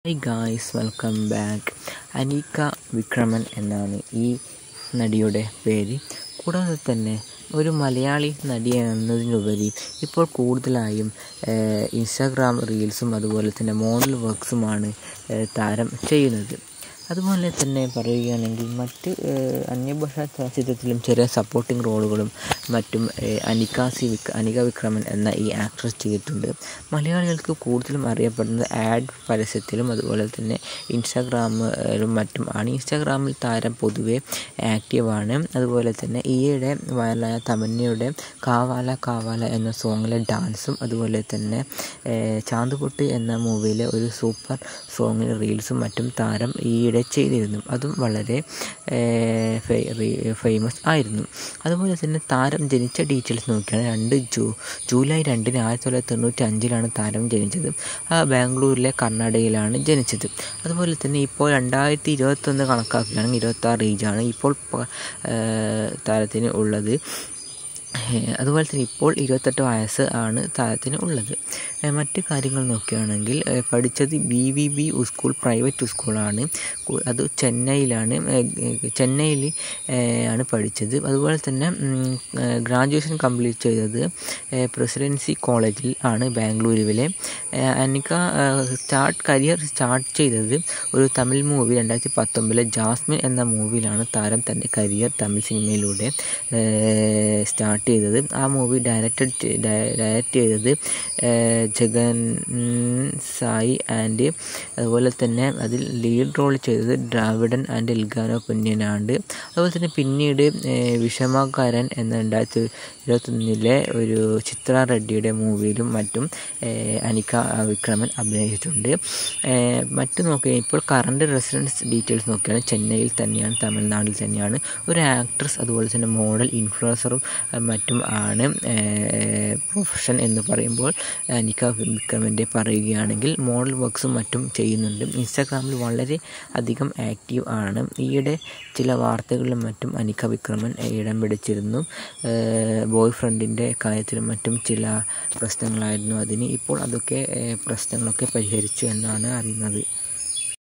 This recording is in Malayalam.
hi guys welcome back Anikha Vikraman എന്നാണ് ഈ നടിയുടെ പേര് കൂടാതെ തന്നെ ഒരു മലയാളി നടി എന്നതിനുപരി ഇപ്പോൾ കൂടുതലായും ഇൻസ്റ്റാഗ്രാം റീൽസും അതുപോലെ തന്നെ മോഡൽ വർക്ക്സുമാണ് താരം ചെയ്യുന്നത് അതുപോലെ തന്നെ പറയുകയാണെങ്കിൽ മറ്റ് അന്യഭാഷാ ചലച്ചിത്രത്തിലും ചെറിയ സപ്പോർട്ടിംഗ് റോളുകളും മറ്റും അനിക സി വിക് അനിക വിക്രമൻ എന്ന ഈ ആക്ട്രസ് ചെയ്തിട്ടുണ്ട് മലയാളികൾക്ക് കൂടുതലും അറിയപ്പെടുന്നത് ആഡ് പരസ്യത്തിലും അതുപോലെ തന്നെ ഇൻസ്റ്റാഗ്രാമിലും മറ്റും ആണ് ഇൻസ്റ്റാഗ്രാമിൽ താരം പൊതുവെ ആക്റ്റീവാണ് അതുപോലെ തന്നെ ഈയിടെ വൈറലായ തമന്നയുടെ കാവാല കാവാല എന്ന സോങ്ങിലെ ഡാൻസും അതുപോലെ തന്നെ ചാന്തുപൊട്ട് എന്ന മൂവിയിലെ ഒരു സൂപ്പർ സോങ്ങിലെ റീൽസും മറ്റും താരം ഈയിടെ ചെയ്തിരുന്നു അതും വളരെ ഫേമസ് ആയിരുന്നു അതുപോലെ തന്നെ താരം ജനിച്ച ഡീറ്റെയിൽസ് നോക്കിയാണ് രണ്ട് ജൂ ജൂലൈ രണ്ടിന് ആയിരത്തി തൊള്ളായിരത്തി തൊണ്ണൂറ്റി അഞ്ചിലാണ് താരം ജനിച്ചത് ബാംഗ്ലൂരിലെ കർണാടകയിലാണ് ജനിച്ചത് അതുപോലെ തന്നെ ഇപ്പോൾ രണ്ടായിരത്തി ഇരുപത്തൊന്ന് കണക്കാക്കുകയാണെങ്കിൽ ഇരുപത്താറ് ഏജാണ് ഇപ്പോൾ താരത്തിന് ഉള്ളത് അതുപോലെ തന്നെ ഇപ്പോൾ ഇരുപത്തെട്ട് വയസ്സ് ആണ് താരത്തിന് ഉള്ളത് മറ്റ് കാര്യങ്ങൾ നോക്കുകയാണെങ്കിൽ പഠിച്ചത് B V B school private സ്കൂളാണ് അത് ചെന്നൈയിലാണ് ചെന്നൈയിൽ ആണ് പഠിച്ചത് അതുപോലെ തന്നെ ഗ്രാജുവേഷൻ കംപ്ലീറ്റ് ചെയ്തത് പ്രസിഡൻസി കോളേജിൽ ആണ് ബാംഗ്ലൂരുവിലെ അനിക സ്റ്റാർട്ട് കരിയർ സ്റ്റാർട്ട് ചെയ്തത് ഒരു തമിഴ് മൂവി രണ്ടായിരത്തി പത്തൊമ്പതിലെ ജാസ്മിൻ എന്ന മൂവിയിലാണ് താരം തൻ്റെ കരിയർ തമിഴ് സിനിമയിലൂടെ സ്റ്റാർട്ട് ചെയ്തത് ആ മൂവി ഡയറക്റ്റഡ് ഡയറക്റ്റ് ചെയ്തത് ജഗൻ സായി ആൻഡ് അതുപോലെ തന്നെ അതിൽ ലീഡ് റോൾ ചെയ്തത് ദ്രാവിഡൻ ആൻഡ് എൽഗാനോ പുണ്യനാണ്ട് അതുപോലെ തന്നെ പിന്നീട് വിഷമകാരൻ എന്ന രണ്ടായിരത്തി ഇരുപത്തൊന്നിലെ ഒരു ചിത്ര റെഡ്ഡിയുടെ മൂവിയിലും മറ്റും അനിക വിക്രമൻ അഭിനയിച്ചിട്ടുണ്ട് മറ്റു നോക്കുക ഇപ്പോൾ കറണ്ട് റെസിഡൻസ് ഡീറ്റെയിൽസ് നോക്കുകയാണ് ചെന്നൈയിൽ തന്നെയാണ് തമിഴ്നാട്ടിൽ തന്നെയാണ് ഒരു ആക്ട്രസ് അതുപോലെ തന്നെ മോഡൽ ഇൻഫ്ലുവൻസറും മറ്റും ആണ് പ്രൊഫഷൻ എന്ന് പറയുമ്പോൾ അനിക വിക്രമൻ്റെ പറയുകയാണെങ്കിൽ മോഡൽ വർക്ക്സും മറ്റും ചെയ്യുന്നുണ്ട് ഇൻസ്റ്റാഗ്രാമിൽ വളരെ അധികം ആക്റ്റീവ് ആണ് ഈയിടെ ചില വാർത്തകളിലും മറ്റും അനിക വിക്രമൻ ഇടം പിടിച്ചിരുന്നു ബോയ് ഫ്രണ്ടിൻ്റെ കാര്യത്തിലും മറ്റും ചില പ്രശ്നങ്ങളായിരുന്നു അതിന് ഇപ്പോൾ അതൊക്കെ പ്രശ്നങ്ങളൊക്കെ പരിഹരിച്ചു എന്നാണ് അറിയുന്നത്